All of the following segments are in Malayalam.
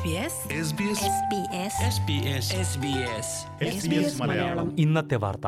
മലയാളം ഇന്നത്തെ വാർത്ത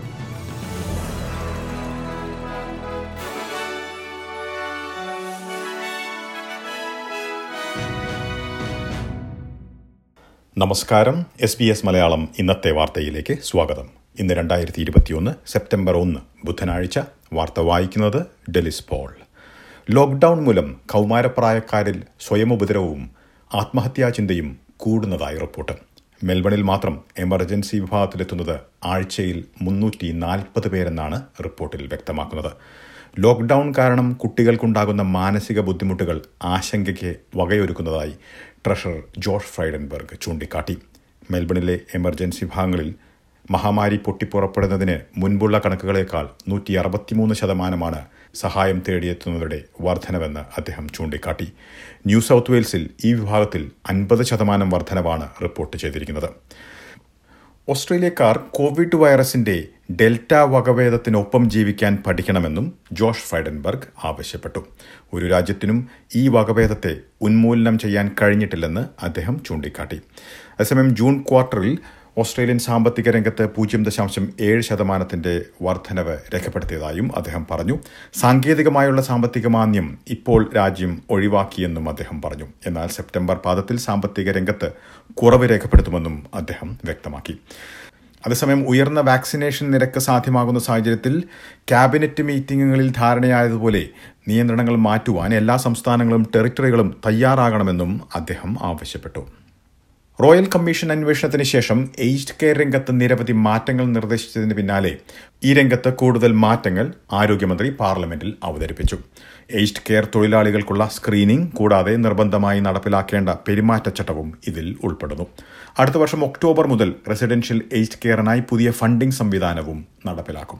നമസ്കാരം എസ് ബി എസ് മലയാളം ഇന്നത്തെ വാർത്തയിലേക്ക് സ്വാഗതം ഇന്ന് രണ്ടായിരത്തി ഇരുപത്തിയൊന്ന് സെപ്റ്റംബർ ഒന്ന് ബുധനാഴ്ച വാർത്ത വായിക്കുന്നത് ഡെലിസ് പോൾ ലോക്ക്ഡൌൺ മൂലം കൗമാരപ്രായക്കാരിൽ സ്വയം ഉപദ്രവവും ആത്മഹത്യാ ചിന്തയും കൂടുന്നതായി റിപ്പോർട്ട് മെൽബണിൽ മാത്രം എമർജൻസി വിഭാഗത്തിലെത്തുന്നത് ആഴ്ചയിൽ മുന്നൂറ്റി നാൽപ്പത് പേരെന്നാണ് റിപ്പോർട്ടിൽ വ്യക്തമാക്കുന്നത് ലോക്ക്ഡൌൺ കാരണം കുട്ടികൾക്കുണ്ടാകുന്ന മാനസിക ബുദ്ധിമുട്ടുകൾ ആശങ്കയ്ക്ക് വകയൊരുക്കുന്നതായി ട്രഷറർ ജോർജ് ഫ്രൈഡൻബർഗ് ചൂണ്ടിക്കാട്ടി മെൽബണിലെ എമർജൻസി വിഭാഗങ്ങളിൽ മഹാമാരി പൊട്ടിപ്പുറപ്പെടുന്നതിന് മുൻപുള്ള കണക്കുകളേക്കാൾ നൂറ്റി അറുപത്തിമൂന്ന് ശതമാനമാണ് സഹായം തേടിയെത്തുന്നവരുടെ വർധനവെന്ന് അദ്ദേഹം ചൂണ്ടിക്കാട്ടി ന്യൂ സൗത്ത് വെയിൽസിൽ ഈ വിഭാഗത്തിൽ അൻപത് ശതമാനം വർധനവാണ് റിപ്പോർട്ട് ചെയ്തിരിക്കുന്നത് ഓസ്ട്രേലിയക്കാർ കോവിഡ് വൈറസിന്റെ ഡെൽറ്റ വകഭേദത്തിനൊപ്പം ജീവിക്കാൻ പഠിക്കണമെന്നും ജോഷ് ഫൈഡൻബർഗ് ആവശ്യപ്പെട്ടു ഒരു രാജ്യത്തിനും ഈ വകഭേദത്തെ ഉന്മൂലനം ചെയ്യാൻ കഴിഞ്ഞിട്ടില്ലെന്ന് അദ്ദേഹം ചൂണ്ടിക്കാട്ടി അതേസമയം ജൂൺ ക്വാർട്ടറിൽ ഓസ്ട്രേലിയൻ സാമ്പത്തിക രംഗത്ത് പൂജ്യം ദശാംശം ഏഴ് ശതമാനത്തിന്റെ വർധനവ് രേഖപ്പെടുത്തിയതായും അദ്ദേഹം പറഞ്ഞു സാങ്കേതികമായുള്ള സാമ്പത്തിക മാന്ദ്യം ഇപ്പോൾ രാജ്യം ഒഴിവാക്കിയെന്നും അദ്ദേഹം പറഞ്ഞു എന്നാൽ സെപ്റ്റംബർ പാദത്തിൽ സാമ്പത്തിക രംഗത്ത് കുറവ് രേഖപ്പെടുത്തുമെന്നും അദ്ദേഹം വ്യക്തമാക്കി അതേസമയം ഉയർന്ന വാക്സിനേഷൻ നിരക്ക് സാധ്യമാകുന്ന സാഹചര്യത്തിൽ ക്യാബിനറ്റ് മീറ്റിംഗുകളിൽ ധാരണയായതുപോലെ നിയന്ത്രണങ്ങൾ മാറ്റുവാൻ എല്ലാ സംസ്ഥാനങ്ങളും ടെറിട്ടറികളും തയ്യാറാകണമെന്നും അദ്ദേഹം ആവശ്യപ്പെട്ടു റോയൽ കമ്മീഷൻ അന്വേഷണത്തിന് ശേഷം ഏജ്ഡ് കെയർ രംഗത്ത് നിരവധി മാറ്റങ്ങൾ നിർദ്ദേശിച്ചതിന് പിന്നാലെ ഈ രംഗത്ത് കൂടുതൽ മാറ്റങ്ങൾ ആരോഗ്യമന്ത്രി പാർലമെന്റിൽ അവതരിപ്പിച്ചു ഏജ്ഡ് കെയർ തൊഴിലാളികൾക്കുള്ള സ്ക്രീനിംഗ് കൂടാതെ നിർബന്ധമായി നടപ്പിലാക്കേണ്ട പെരുമാറ്റച്ചട്ടവും ഇതിൽ ഉൾപ്പെടുന്നു അടുത്ത വർഷം ഒക്ടോബർ മുതൽ റെസിഡൻഷ്യൽ ഏജ്ഡ് കെയറിനായി പുതിയ ഫണ്ടിംഗ് സംവിധാനവും നടപ്പിലാക്കും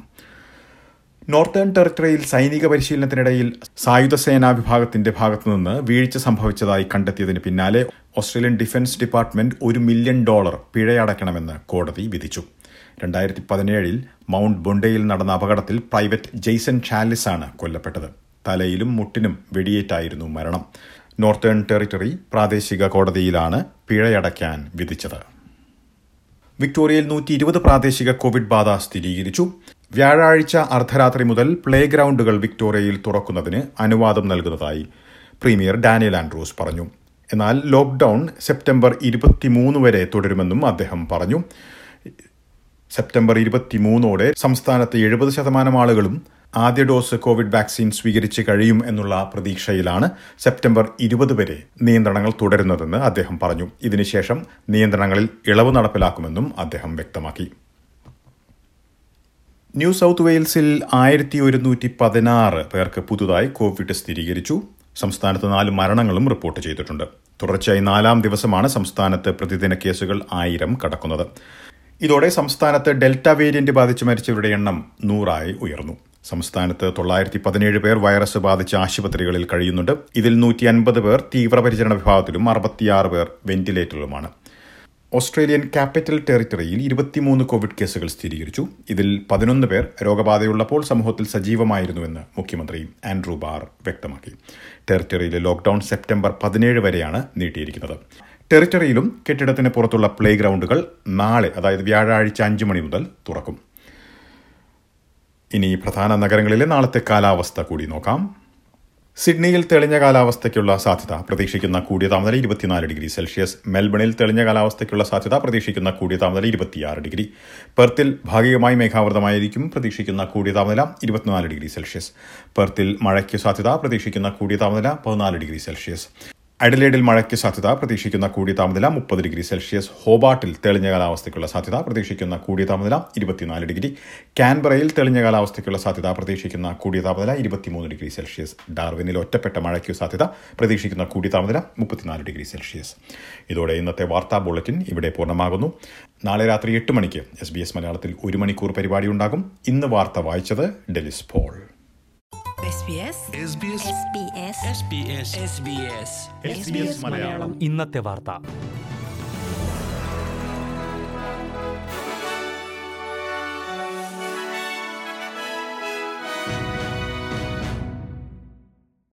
നോർത്തേൺ ടെറിട്ടറിയിൽ സൈനിക പരിശീലനത്തിനിടയിൽ സായുധ സേനാ വിഭാഗത്തിന്റെ ഭാഗത്തുനിന്ന് വീഴ്ച സംഭവിച്ചതായി കണ്ടെത്തിയതിന് പിന്നാലെ ഓസ്ട്രേലിയൻ ഡിഫൻസ് ഡിപ്പാർട്ട്മെന്റ് ഒരു മില്യൺ ഡോളർ പിഴയടക്കണമെന്ന് കോടതി വിധിച്ചു രണ്ടായിരത്തി പതിനേഴിൽ മൗണ്ട് ബൊണ്ടയിൽ നടന്ന അപകടത്തിൽ പ്രൈവറ്റ് ജെയ്സൺ ചാലിസ് ആണ് കൊല്ലപ്പെട്ടത് തലയിലും മുട്ടിനും വെടിയേറ്റായിരുന്നു മരണം നോർത്തേൺ ടെറിട്ടറി പ്രാദേശിക കോടതിയിലാണ് പിഴയടയ്ക്കാൻ വിധിച്ചത് വിക്ടോറിയയിൽ നൂറ്റി ഇരുപത് പ്രാദേശിക കോവിഡ് ബാധ സ്ഥിരീകരിച്ചു വ്യാഴാഴ്ച അർദ്ധരാത്രി മുതൽ പ്ലേ ഗ്രൗണ്ടുകൾ വിക്ടോറിയയിൽ തുറക്കുന്നതിന് അനുവാദം നൽകുന്നതായി പ്രീമിയർ ഡാനിയൽ ആൻഡ്രൂസ് പറഞ്ഞു എന്നാൽ ലോക്ക്ഡൌൺ സെപ്റ്റംബർ ഇരുപത്തിമൂന്ന് വരെ തുടരുമെന്നും അദ്ദേഹം പറഞ്ഞു സെപ്റ്റംബർ ഇരുപത്തിമൂന്നോടെ സംസ്ഥാനത്ത് എഴുപത് ശതമാനം ആളുകളും ആദ്യ ഡോസ് കോവിഡ് വാക്സിൻ സ്വീകരിച്ച് കഴിയും എന്നുള്ള പ്രതീക്ഷയിലാണ് സെപ്റ്റംബർ ഇരുപത് വരെ നിയന്ത്രണങ്ങൾ തുടരുന്നതെന്ന് അദ്ദേഹം പറഞ്ഞു ഇതിനുശേഷം നിയന്ത്രണങ്ങളിൽ ഇളവ് നടപ്പിലാക്കുമെന്നും അദ്ദേഹം വ്യക്തമാക്കി ന്യൂ സൗത്ത് വെയിൽസിൽ ആയിരത്തി ഒരുന്നൂറ്റി പതിനാറ് പേർക്ക് പുതുതായി കോവിഡ് സ്ഥിരീകരിച്ചു സംസ്ഥാനത്ത് നാല് മരണങ്ങളും റിപ്പോർട്ട് ചെയ്തിട്ടുണ്ട് തുടർച്ചയായി നാലാം ദിവസമാണ് സംസ്ഥാനത്ത് പ്രതിദിന കേസുകൾ ആയിരം കടക്കുന്നത് ഇതോടെ സംസ്ഥാനത്ത് ഡെൽറ്റ വേരിയന്റ് ബാധിച്ച് മരിച്ചവരുടെ എണ്ണം നൂറായി ഉയർന്നു സംസ്ഥാനത്ത് തൊള്ളായിരത്തി പതിനേഴ് പേർ വൈറസ് ബാധിച്ച് ആശുപത്രികളിൽ കഴിയുന്നുണ്ട് ഇതിൽ നൂറ്റി അൻപത് പേർ തീവ്രപരിചരണ വിഭാഗത്തിലും അറുപത്തിയാറ് പേർ വെന്റിലേറ്ററിലുമാണ് ഓസ്ട്രേലിയൻ ക്യാപിറ്റൽ ടെറിട്ടറിയിൽ ഇരുപത്തിമൂന്ന് കോവിഡ് കേസുകൾ സ്ഥിരീകരിച്ചു ഇതിൽ പതിനൊന്ന് പേർ രോഗബാധയുള്ളപ്പോൾ സമൂഹത്തിൽ സജീവമായിരുന്നുവെന്ന് മുഖ്യമന്ത്രി ആൻഡ്രൂ ബാർ വ്യക്തമാക്കി ടെറിട്ടറിയിലെ ലോക്ഡൌൺ സെപ്റ്റംബർ പതിനേഴ് വരെയാണ് നീട്ടിയിരിക്കുന്നത് ടെറിട്ടറിയിലും കെട്ടിടത്തിന് പുറത്തുള്ള പ്ലേ ഗ്രൗണ്ടുകൾ നാളെ അതായത് വ്യാഴാഴ്ച അഞ്ചു മണി മുതൽ തുറക്കും ഇനി പ്രധാന നഗരങ്ങളിലെ നാളത്തെ കാലാവസ്ഥ കൂടി നോക്കാം സിഡ്നിയിൽ തെളിഞ്ഞ കാലാവസ്ഥയ്ക്കുള്ള സാധ്യത പ്രതീക്ഷിക്കുന്ന കൂടിയ താപനില ഇരുപത്തിനാല് ഡിഗ്രി സെൽഷ്യസ് മെൽബണിൽ തെളിഞ്ഞ കാലാവസ്ഥയ്ക്കുള്ള സാധ്യത പ്രതീക്ഷിക്കുന്ന കൂടിയ താപനില ഇരുപത്തിയാറ് ഡിഗ്രി പെർത്തിൽ ഭാഗികമായി മേഘാവൃതമായിരിക്കും പ്രതീക്ഷിക്കുന്ന കൂടിയ താപനില ഇരുപത്തിനാല് ഡിഗ്രി സെൽഷ്യസ് പെർത്തിൽ മഴയ്ക്ക് സാധ്യത പ്രതീക്ഷിക്കുന്ന കൂടിയ താപനില പതിനാല് ഡിഗ്രി സെൽഷ്യസ് അഡലേഡിൽ മഴയ്ക്ക് സാധ്യത പ്രതീക്ഷിക്കുന്ന കൂടിയ താപനില മുപ്പത് ഡിഗ്രി സെൽഷ്യസ് ഹോബാട്ടിൽ തെളിഞ്ഞ കാലാവസ്ഥയ്ക്കുള്ള സാധ്യത പ്രതീക്ഷിക്കുന്ന കൂടിയ താപനില ഇരുപത്തിനാല് ഡിഗ്രി കാൻബറയിൽ തെളിഞ്ഞ കാലാവസ്ഥയ്ക്കുള്ള സാധ്യത പ്രതീക്ഷിക്കുന്ന കൂടിയ താപനില ഇരുപത്തിമൂന്ന് ഡിഗ്രി സെൽഷ്യസ് ഡാർവിനിൽ ഒറ്റപ്പെട്ട മഴയ്ക്ക് സാധ്യത പ്രതീക്ഷിക്കുന്ന കൂടിയ താപനില മുപ്പത്തിനാല് ഡിഗ്രി സെൽഷ്യസ് ഇതോടെ ഇന്നത്തെ വാർത്താ ബുള്ളറ്റിൻ ഇവിടെ പൂർണ്ണമാകുന്നു നാളെ രാത്രി എട്ട് മണിക്ക് എസ് ബി എസ് മലയാളത്തിൽ ഒരു മണിക്കൂർ പരിപാടി ഉണ്ടാകും ഇന്ന് വാർത്ത വായിച്ചത് ഡെലിസ് പോൾ ഇന്നത്തെ വാർത്ത